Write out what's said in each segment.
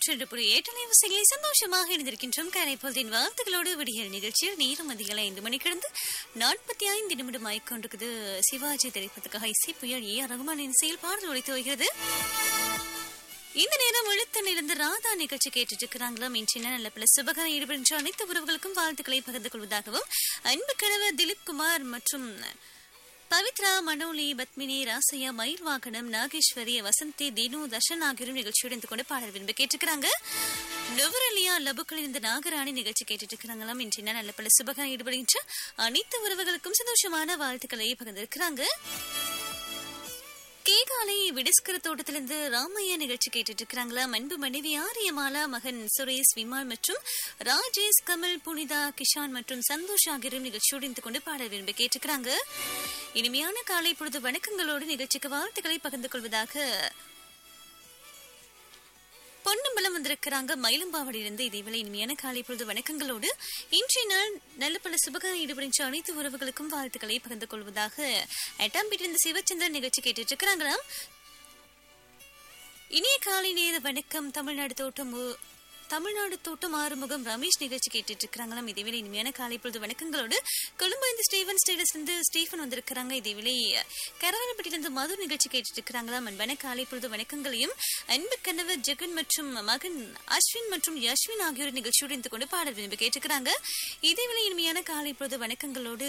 நூற்றி புள்ளி ஏற்று நிவசைகளை சந்தோஷமாக இணைந்திருக்கின்றோம் கரைப்பொழுதின் வாழ்த்துக்களோடு விடியல் நிகழ்ச்சியில் நேரம் அதிகாலை ஐந்து மணி கிடந்து நாற்பத்தி ஐந்து நிமிடம் ஆய்க்கொண்டிருக்குது சிவாஜி திரைப்படத்துக்காக இசை புயல் ஏ ஆர் ரகுமானின் செயல் பாடல் ஒழித்து வருகிறது இந்த நேரம் எழுத்தனிலிருந்து ராதா நிகழ்ச்சி கேட்டுட்டு இருக்கிறாங்களாம் இன்றைய நல்ல பல சுபகார ஈடுபடுகின்ற அனைத்து உறவுகளுக்கும் வாழ்த்துக்களை பகிர்ந்து கொள்வதாகவும் அன்பு கணவர் திலீப் குமார் மற்றும் பவித்ரா மனோலி பத்மினி ராசையா மயில் வாகனம் நாகேஸ்வரி வசந்தி தினு தர்ஷன் ஆகியோரும் நிகழ்ச்சியோடு இருந்து கொண்டு பாடல் விரும்பி கேட்டிருக்கிறாங்க நுவரலியா லபுக்கள் இந்த நாகராணி நிகழ்ச்சி கேட்டுட்டு இருக்கிறாங்களாம் இன்றைய நல்ல பல சுபகார ஈடுபடுகின்ற அனைத்து உறவுகளுக்கும் சந்தோஷமான வாழ்த்துக்களை பகிர்ந்திருக்கிறாங்க கேகாலை விடுஸ்கர தோட்டத்திலிருந்து ராமையா நிகழ்ச்சி கேட்டுட்டு இருக்கிறாங்களா அன்பு மனைவி ஆரியமாலா மகன் சுரேஷ் விமால் மற்றும் ராஜேஷ் கமல் புனிதா கிஷான் மற்றும் சந்தோஷ் ஆகியோரும் நிகழ்ச்சியோடு இருந்து கொண்டு பாடல் விரும்பி கேட்டுக்கிறாங்க இனிமையான காலை பொழுது வணக்கங்களோடு நிகழ்ச்சிக்கு வாழ்த்துக்களை பகிர்ந்து கொள்வதாக பொன்னம்பலம் வந்திருக்கிறாங்க மயிலம்பாவடியிலிருந்து இதேவேளை இனிமையான காலை பொழுது வணக்கங்களோடு இன்றைய நாள் நல்ல பல சுபகார ஈடுபடுகின்ற அனைத்து உறவுகளுக்கும் வாழ்த்துக்களை பகிர்ந்து கொள்வதாக எட்டாம்பீட்டிலிருந்து சிவச்சந்திரன் நிகழ்ச்சி கேட்டுட்டு இருக்கிறாங்களாம் இனிய காலை நேர வணக்கம் தமிழ்நாடு தோட்டம் ஊ- தமிழ்நாடு தோட்டம் ஆறுமுகம் ரமேஷ் நிகழ்ச்சி கேட்டுட்டு இருக்கிறாங்களாம் இதேவேளை இனிமையான காலை பொழுது வணக்கங்களோடு கொழும்பு இந்த ஸ்டீவன் ஸ்டைலஸ் இருந்து ஸ்டீஃபன் வந்திருக்கிறாங்க இதேவேளை கரவனப்பட்டியிலிருந்து மது நிகழ்ச்சி கேட்டுட்டு இருக்கிறாங்களாம் அன்பான காலை பொழுது வணக்கங்களையும் அன்பு கணவர் ஜெகன் மற்றும் மகன் அஸ்வின் மற்றும் யஸ்வின் ஆகியோர் நிகழ்ச்சியோடு இருந்து கொண்டு பாடல் விரும்பி கேட்டுக்கிறாங்க இதேவேளை இனிமையான காலை பொழுது வணக்கங்களோடு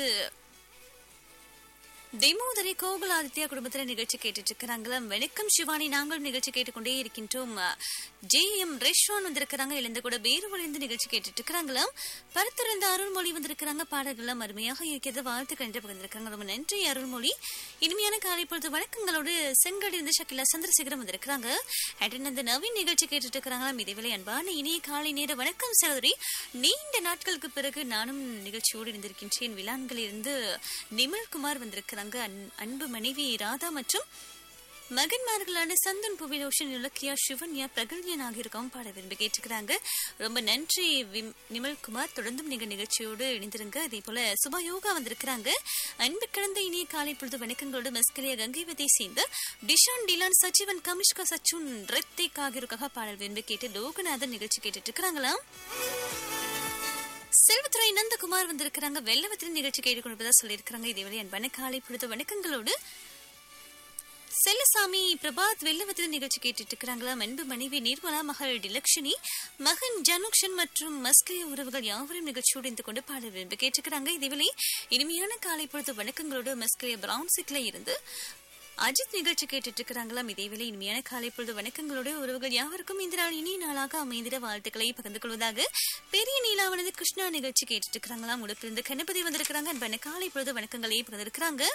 தெமோதரி கோகுலாதித்யா குடும்பத்தினர் நிகழ்ச்சி கேட்டுட்டு இருக்கிறாங்களா வணக்கம் சிவானி நாங்களும் நிகழ்ச்சி கேட்டுக்கொண்டே இருக்கின்றோம் ஜே எம் ரெஷ்வான் வந்திருக்கிறாங்க எழுந்து கூட பேருவழிந்து நிகழ்ச்சி கேட்டுட்டு இருக்கிறாங்களாம் பருத்திருந்த அருள்மொழி வந்திருக்கிறாங்க பாடல்கள்லாம் அருமையாக இருக்கிறது வாழ்த்து கண்டு பகிர்ந்திருக்காங்க ரொம்ப நன்றி அருள்மொழி இனிமையான காலை பொழுது வணக்கங்களோடு செங்கடி இருந்து ஷக்கிலா சந்திரசேகரம் வந்திருக்கிறாங்க அட்டன் அந்த நவீன் நிகழ்ச்சி கேட்டுட்டு இருக்கிறாங்களாம் இதேவேளை அன்பான இனிய காலை நேர வணக்கம் சகோதரி நீண்ட நாட்களுக்கு பிறகு நானும் நிகழ்ச்சியோடு இருந்திருக்கின்றேன் விழான்களில் இருந்து நிமல்குமார் வந்திருக்கிறாங்க அன்- அன்பு மனைவி ராதா மற்றும் மகன்மார்களான சந்தன் புவிலோஷன் இலக்கியா சிவன்யா பிரகல்யன் ஆகியோருக்கும் பாட விரும்பி கேட்டுக்கிறாங்க ரொம்ப நன்றி விம்- நிமல்குமார் தொடர்ந்தும் நீங்க நிகழ்ச்சியோடு இணைந்திருங்க அதே போல சுபா யோகா வந்திருக்கிறாங்க அன்பு கிடந்த இனிய காலை பொழுது வணக்கங்களோடு மஸ்கலியா கங்கைவதை சேர்ந்து டிஷான் டிலான் சச்சிவன் கமிஷ்கா சச்சுன் ரித்திக் ஆகியோருக்காக பாடல் விரும்பி கேட்டு லோகநாதன் நிகழ்ச்சி கேட்டுட்டு இருக்கிறாங்களாம் செல்வத்துறை நந்தகுமார் வந்திருக்கிறாங்க வெள்ளவத்தின் நிகழ்ச்சி கேட்டுக்கொள்வதா சொல்லியிருக்கிறாங்க இதேவேளை அன்பான காலை பொழுது வணக்கங்களோடு செல்லசாமி பிரபாத் வெள்ளவத்தின் நிகழ்ச்சி கேட்டுட்டு இருக்கிறாங்களா அன்பு மனைவி நிர்மலா மகள் டிலக்ஷினி மகன் ஜனுக்ஷன் மற்றும் மஸ்கிய உறவுகள் யாவரும் நிகழ்ச்சியோடு இருந்து கொண்டு பாட விரும்பி கேட்டுக்கிறாங்க இதேவேளை இனிமையான காலை பொழுது வணக்கங்களோடு மஸ்கிய பிரவுன் சிக்ல இருந்து அஜித் நிகழ்ச்சி கேட்டுட்டு இருக்கிறாங்களாம் இதேவேளை இனிமையான காலை பொழுது வணக்கங்களோடு உறவுகள் யாவருக்கும் இந்த நாள் இனிய நாளாக அமைந்திட வாழ்த்துக்களை பகிர்ந்து கொள்வதாக பெரிய நீலாவனது கிருஷ்ணா நிகழ்ச்சி கேட்டுட்டு இருக்கிறாங்களாம் உடப்பிலிருந்து கணபதி வந்திருக்கிறாங்க அன்பான காலை பொழுது வணக்கங்களை பகிர்ந்திருக்கிறாங்க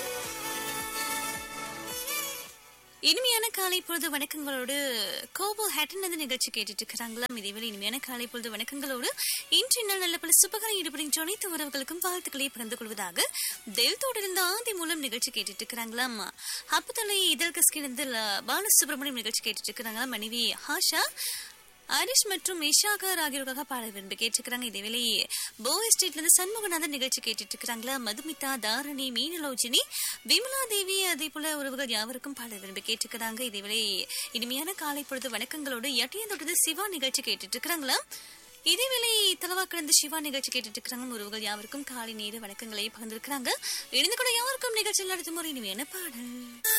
இனிமையான காலை பொழுது வணக்கங்களோடு கோபோ ஹேட்டன் அந்த நிகழ்ச்சி கேட்டுட்டு இருக்கிறாங்களாம் இதேவேளை இனிமையான காலை பொழுது வணக்கங்களோடு இன்றைய நாள் நல்ல பல சுபகர ஈடுபடுகின்ற அனைத்து உறவுகளுக்கும் வாழ்த்துக்களை பகிர்ந்து கொள்வதாக தெல்தோடிலிருந்து ஆதி மூலம் நிகழ்ச்சி கேட்டுட்டு இருக்கிறாங்களாம் அப்பத்தலை இதழ் கஸ்கிலிருந்து பாலசுப்ரமணியம் நிகழ்ச்சி கேட்டுட்டு இருக்கிறாங்களாம் மனைவி ஹாஷா ஹரிஷ் மற்றும் இஷாகர் ஆகியோருக்காக பாடல் விரும்பி கேட்டுக்கிறாங்க இதேவேளை போ எஸ்டேட்ல இருந்து சண்முகநாதன் நிகழ்ச்சி கேட்டுட்டு இருக்கிறாங்களா மதுமிதா தாரணி மீனலோஜினி விமலா தேவி அதே போல உறவுகள் யாவருக்கும் பாடல் விரும்பி கேட்டுக்கிறாங்க இதேவேளை இனிமையான காலை பொழுது வணக்கங்களோடு எட்டையந்தொடர்ந்து சிவா நிகழ்ச்சி கேட்டுட்டு இருக்கிறாங்களா இதேவேளை தலவா கிடந்து சிவா நிகழ்ச்சி கேட்டுட்டு இருக்கிறாங்க உறவுகள் யாவருக்கும் காலை நேர வணக்கங்களை பகிர்ந்திருக்கிறாங்க இணைந்து கூட யாருக்கும் நிகழ்ச்சியில் அடுத்த முறை இனிமையான பாடல்